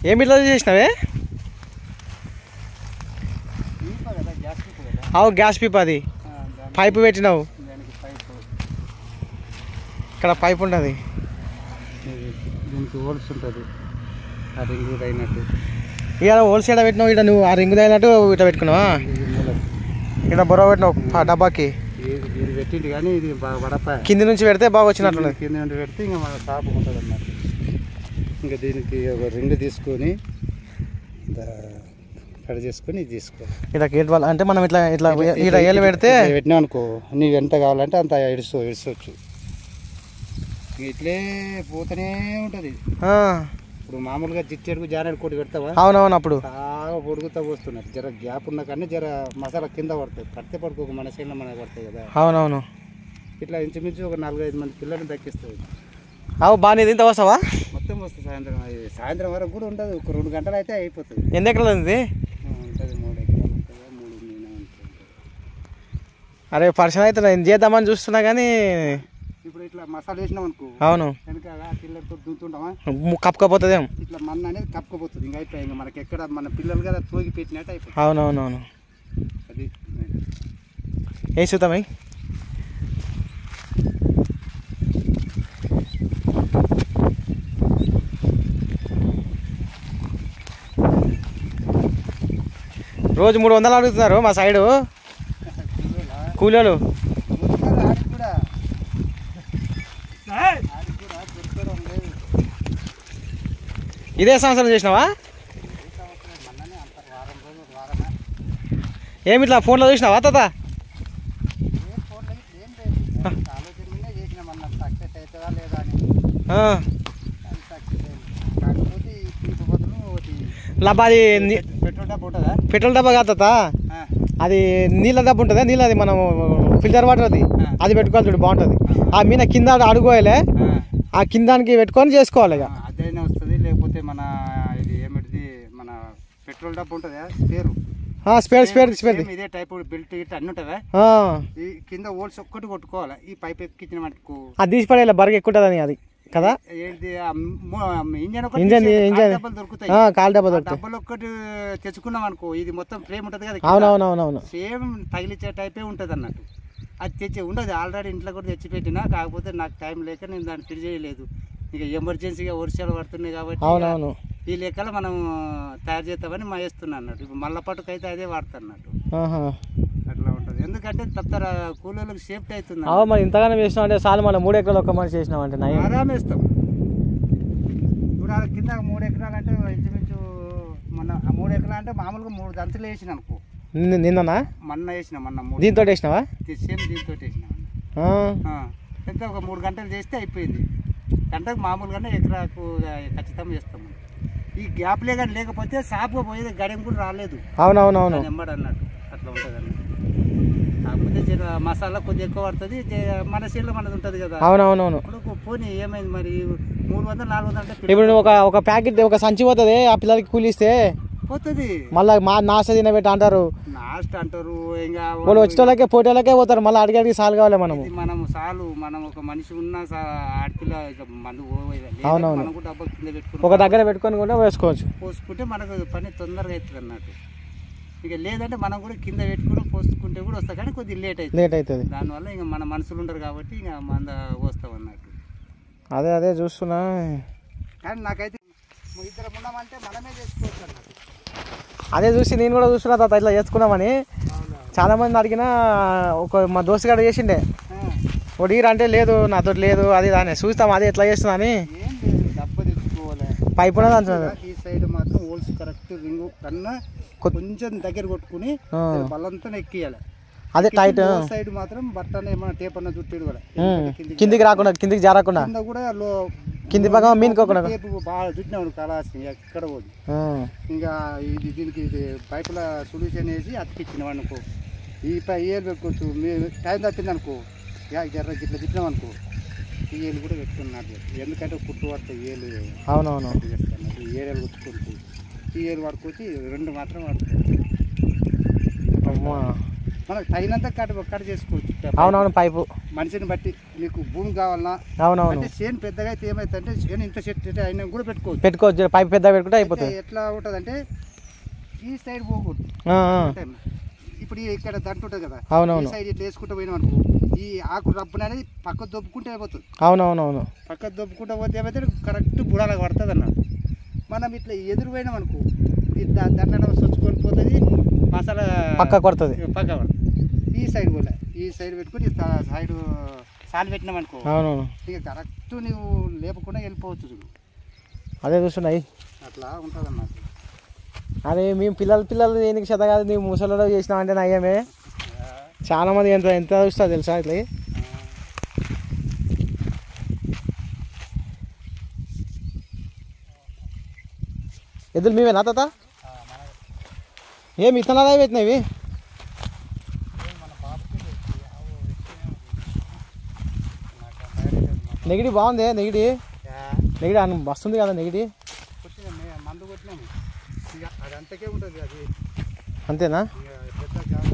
ఏం ఇట్లా చేసినావే పీప కదా గ్యాస్ పీప కదా అవు గ్యాస్ పీప్ అది ఆ, దాని- పైపు పెట్టినావు దానికి పైపు ఇక్కడ పైప్ ఉంటుంది ఇది దీనికి హోల్స్ ఉంటుంది ఆ రింగ్ అయినట్టు ఇక్కడ హోల్సేల్ పెట్టినావు ఇక్కడ నువ్వు ఆ రింగ్ తగినట్టు ఇట్లా పెట్టుకున్నావా ఇది మూల ఇక్కడ బొర్ర పెట్టినావు ఆ డబ్బాకి ఇది ఇది పెట్టింది కానీ ఇది బాగా వడపాయ కింది నుంచి పెడితే బాగా వచ్చినట్లున్నది కింద నుండి పెడితే ఇంకా మన షాప్ ఉంటుంది అన్నమాట ఇంకా దీనికి ఒక రింగ్ తీసుకొని దా- కట్ చేసుకొని ఇది తీసుకోవాలి ఇట్లా గేట్ వాళ్ళ అంటే మనం ఇట్లా ఇట్లా ఇట్లా ఏళ్ళు పెడితే ఇట్లా పెట్టినావు అనుకో నీకు ఎంత కావాలంటే అంత ఇడుసు ఇడుసవచ్చు ఇట్లే పోతూనే ఉంటుంది ఆ, ఇప్పుడు మామూలుగా జిట్టెడుకు జానెడు కోటి పెడతావా అవునవును అప్పుడు బాగా పొడుగుతా పోస్తున్నారు జర గ్యాప్ ఉన్న కానీ జర మసాలా కింద పడుతుంది పడితే పడుకోక మన సైడ్లో మనకు పడతాయి కదా అవునవును ఇట్లా ఇంచుమించు ఒక నాలుగు ఐదు మంది పిల్లల్ని దక్కిస్తుంది అవు బాగా ఇంత వస్తావా మొత్తం వస్తుంది సాయంత్రం ఇది సాయంత్రం వరకు కూడా ఉండదు ఒక రెండు గంటలు అయితే అయిపోతుంది ఎన్ని ఎకరాలు ఉంది ఆ, ఉంటుంది మూడు ఎకరాలు ఉంటుందా మూడు మీనా ఉంటుంది అరే పర్సన్ అయితే నేను చేద్దామని చూస్తున్నా కానీ ఇప్పుడు ఇట్లా మసాలా వేసినాం అనుకో అవును వెనక పిల్లలతో దుంతుంటామా ము- కప్పుకపోతుందేం ఇట్లా మన్ను అనేది కప్పుకోపోతుంది ఇంకా అయిపోయి ఇంకా మనకి ఎక్కడ మన పిల్లలు కదా తోగి పెట్టినట్టు అయిపోతుంది అవునవునవును అది ఏం చూద్దామై రోజు మూడు వందలు అడుగుతున్నారు మా సైడు కూలీలు దొరుకుతారు ఆడికి కూడా ఆడికి కూడా దొరకడం లేదు ఇదే సంవత్సరం చేసినావా ఈ సంవత్సరం మొన్ననే అంటారు వారం రోజులు వారమే ఏమి ఇట్లా ఫోన్లో చూసినావా తాత ఏం ఫోన్లో ఏం లేదు ఆలోచన మీదే చేసినాం అన్న సక్సెస్ అవుతుందా లేదా అని ఆ, అది సక్సెస్ అయింది కాకపోతే ఈ పీపు బదులు ఒకటి లబ్బా అది ని- పెట్రోల్ డబ్బు ఉంటుందా పెట్రోల్ డబ్బా కాదు తాత ఆ, అది నీళ్ళ డబ్బా ఉంటుందా నీళ్ళ అది మనం ఫిల్టర్ వాటర్ అది ఆ. అది పెట్టుకోవాలి చూడు బాగుంటుంది ఆ మీద కింద అడుగుకోలే ఆ, ఆ కిందానికి పెట్టుకొని చేసుకోవాలి ఇక ఆ, అదైనా వస్తుంది లేకపోతే మన ఇది ఏమిటిది మన పెట్రోల్ డబ్బు ఉంటుందా స్పేరు ఆ, స్పేర్ స్పేర్ స్పేర్ సేమ్ ఇదే టైప్ బెల్ట్ ఇట్లా అన్ని ఉంటుందా ఆ, ఈ కింద ఓల్స్ ఒక్కటి కొట్టుకోవాలి ఈ పైప్ ఎక్కించిన మటుకు అది తీసి పడేయాలి బరుగు ఎక్కువ ఉంటుందని అది కదా ఏంటి ఆ మో- ఇంజన్ ఒకటి ఇంజన్ తీసేయాలి. ఇంజన్ కాలు డబ్బాలు దొరుకుతాయి ఆ, కాలు డబ్బా ఆ దొరుకుతాయి డబ్బాలు ఒక్కటి తెచ్చుకున్నాం అనుకో ఇది మొత్తం ఫ్రేమ్ ఉంటుంది కదా అవునవునవునవును సేమ్ తగిలిచ్చే టైపే ఉంటుంది అన్నట్టు అది తెచ్చి ఉండదు ఆల్రెడీ ఇంట్లో కూడా తెచ్చి పెట్టినా కాకపోతే నాకు టైం లేక నేను దాన్ని ఫిల్ చేయలేదు ఇక ఎమర్జెన్సీగా వర్షాలు పడుతున్నాయి కాబట్టి ఇక అవునవును ఈ లెక్కలో మనం తయారు చేస్తామని మా వేస్తున్నా అన్నట్టు ఇప్పుడు మల్ల పట్టుకైతే అదే వాడతా అన్నట్టు ఆహా. అట్లా ఉంటుంది ఎందుకంటే తప్ప కూలీలకు సేఫ్టీ అవుతుంది అవు మరి ఇంతగానో చేసినావు అంటే చాలు మన మూడు ఎకరాలు ఒక్క మనిషి చేసినావు అంటే నయం ఆరామేస్తాం ఇప్పుడు ఆ కింద మూడు ఎకరాలు అంటే ఇంచుమించు మన ఆ మూడు ఎకరాలు అంటే మామూలుగా మూడు దంతులు వేసిన అనుకో నిన్న- నిన్ననా మొన్న వేసిన మొన్న మూడు దీంతో వేసినావా సేమ్ దీంతో వేసిన ఆ, ఆ, ఎంత ఒక మూడు గంటలు చేస్తే అయిపోయింది గంటకు మామూలుగానే ఎకరాకు ఖచ్చితంగా చేస్తాం ఈ గ్యాప్లే కానీ లేకపోతే సాపుగా పోయేది గడియం కూడా రాలేదు అవునవునవును నెమ్మడి అన్నట్టు అట్లా ఉంటుంది అన్నట్టు కాకపోతే జర మసాలా కొద్దిగా ఎక్కువ పడుతుంది జర మన సీడ్లో మనది ఉంటుంది కదా అవునవునవును ఇప్పుడు పోనీ ఏమైంది మరి మూడు వందలు నాలుగు వందలు అంటే ఇప్పుడు నువ్వు ఒక ఒక ప్యాకెట్ ఒక సంచి పోతుంది ఆ పిల్లలకి కూలిస్తే పోతుంది మళ్ళీ మా నాశ తినబెట్టి అంటారు లాస్ట్ అంటారు ఇంకా వాళ్ళు వచ్చేటోళ్ళకే పోటీలకే పోతారు మళ్ళీ అడిగి అడిగి సాల్ కావాలి మనము ఇది మనం చాలు మనం ఒక మనిషి ఉన్న సా- ఆడపిల్ల ఇక మందు పోయేది. లేదంటే అవునవును. మనం కూడా డబ్బా కింద పెట్టుకుని ఒక దగ్గర పెట్టుకొని కూడా వేసుకోవచ్చు పోసుకుంటే మనకు పని తొందరగా అవుతుంది అన్నట్టు ఇక లేదంటే మనం కూడా కింద పెట్టుకుని పోసుకుంటే కూడా వస్తాం కానీ కొద్దిగా లేట్ అవుతుంది లేట్ అవుతుంది దానివల్ల ఇంకా మన మనుషులు ఉండరు కాబట్టి ఇంకా మంద పోస్తాం అన్నట్టు అదే అదే చూస్తున్నా కానీ నాకైతే ఇద్దరం ఉన్నామంటే మనమే చేసుకోవచ్చు అన్నట్టు అదే చూసి నేను కూడా చూస్తున్నా తాత ఇట్లా చేసుకున్నామని అవునా చాలా మంది అడిగినా ఒక మా దోస్తు గారు చేసిండే ఆ, ఒడిగిరా అంటే లేదు నాతో లేదు అది దాని చూస్తాం అది ఎట్లా చేస్తున్నా అని ఏం లేదు డబ్బ తెచ్చుకోవాలి పైపు ఉన్నది అంటున్నాడు ఈ సైడ్ మాత్రం హోల్స్ కరెక్ట్ రింగ్ కన్నా కొ- కొంచెం దగ్గర కొట్టుకుని ఆ. బలంతో ఎక్కియాలి అదే టైట్ సైడ్ మాత్రం బట్టన ఏమైనా టేప్ అన్న చుట్టాడు కూడా ఉమ్. ఎందుకంటే కిందికి కిందికి రాకుండా కిందికి జారకుండా కింద కూడా లో కింది భాగం మీనుకోకుండా టేపు బాగా చుట్టినాడు కళాసి ఎక్కడ పోదు ఆ. ఇంకా ఇది దీనికి ఇది పైపుల సొల్యూషన్ వేసి అతికిచ్చిన అనుకో ఈ పై ఏలు పెట్టుకోవచ్చు మీరు టైం తప్పింది అనుకో యా జర్ర ఇట్లా తిట్టినాం అనుకో ఈ ఏలు కూడా పెట్టుకున్నట్టు ఎందుకంటే కుట్టు పడితే ఏలు అవునవును కట్ చేస్తున్నారు ఈ ఏరియలు కుట్టుకుంటూ ఈ ఏలు వాడుకోవచ్చు ఈ రెండు మాత్రం వాడుకోవచ్చు అమ్మా మనకు తగినంత కట్ కట్ చేసుకోవచ్చు అవునవును పైపు మనిషిని బట్టి నీకు భూమి కావాలన్నా అవునవును అంటే చేను పెద్దగా అయితే ఏమైతుందంటే చేను ఇంత చెట్టు అయితే అయినా కూడా పెట్టుకోవచ్చు పెట్టుకోవచ్చు పైపు పెద్ద పెట్టుకుంటే అయిపోతుంది అయితే ఎట్లా ఉంటుందంటే ఈ సైడ్ పోకూడదు ఆ, ఆ. అంటే ఇప్పుడు ఈ ఇక్కడ దంటు ఉంటుంది కదా ఈ అవునవును సైడ్ ఇట్లా వేసుకుంటూ పోయినాం అనుకో ఈ ఆకు రబ్బున అనేది పక్క దొబ్బుకుంటే అయిపోతుంది అవునవునవును పక్క దొబ్బుకుంటూ పోతే ఏమైతే కరెక్ట్ బుడాలకు పడుతుంది అన్న మనం ఇట్లా ఎదురు పోయినాం అనుకో ఇట్లా దండ సొచ్చుకొని పోతుంది మసాలా పక్క కొడుతుంది పక్క పడుతుంది ఈ సైడ్ పోలే ఈ సైడ్ పెట్టుకొని ఈ సా- సైడ్ సాలు పెట్టినాం అనుకో అవునవును ఇక కరెక్ట్ నువ్వు లేపకుండా వెళ్ళిపోవచ్చు చూడు అదే చూస్తున్నాయి అట్లా ఉంటుంది అన్నమాట అరే మేము పిల్లలు పిల్లలు ఎందుకు చేత కాదు నీవు ముసలిలో చేసినావు అంటే నయ్యమే చాలా మంది ఎంత ఎంత చూస్తా తెలుసా ఇట్లా ఎద్దులు మేమేనా తాత ఏమి ఇతనాలు పెట్టినవి నెగిడి బాగుంది నెగిడి నెగిడి అను వస్తుంది కదా నెగిడి కొట్టినాం మే- మందు కొట్టినాము ఇక అది అంతకే ఉంటుంది అది అంతేనా ఇక పెద్ద జాగ్రత్త